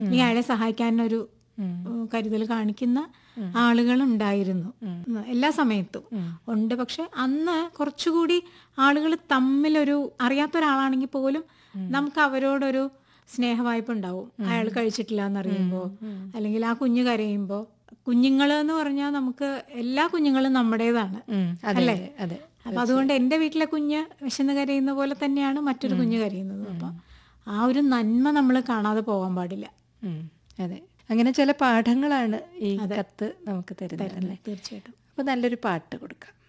അല്ലെങ്കിൽ അയാളെ സഹായിക്കാനൊരു ഉം, കരുതൽ കാണിക്കുന്ന ആളുകളുണ്ടായിരുന്നു ഉം, എല്ലാ സമയത്തും ഉണ്ട് പക്ഷെ അന്ന് കുറച്ചുകൂടി ആളുകൾ തമ്മിലൊരു അറിയാത്ത ഒരാളാണെങ്കിൽ പോലും നമുക്ക് അവരോടൊരു സ്നേഹവായ്പ ഉണ്ടാവും അയാൾ കഴിച്ചിട്ടില്ല എന്നറിയുമ്പോൾ അല്ലെങ്കിൽ ആ കുഞ്ഞ് കരയുമ്പോൾ കുഞ്ഞുങ്ങൾ എന്ന് പറഞ്ഞാൽ നമുക്ക് എല്ലാ കുഞ്ഞുങ്ങളും നമ്മുടേതാണ് ഉം, അതെ അല്ലേ? അതെ, അതെ അപ്പൊ അതുകൊണ്ട് എൻ്റെ വീട്ടിലെ കുഞ്ഞ് വിശന്ന് കരയുന്ന പോലെ തന്നെയാണ് മറ്റൊരു കുഞ്ഞ് കരയുന്നത് അപ്പൊ ആ ഒരു നന്മ നമ്മൾ കാണാതെ പോകാൻ പാടില്ല ഉം, അതെ അങ്ങനെ ചില പാഠങ്ങളാണ് ഈ കത്ത് നമുക്ക് തരുന്നത് അല്ലേ തീർച്ചയായിട്ടും അപ്പൊ നല്ലൊരു പാട്ട് കൊടുക്കാം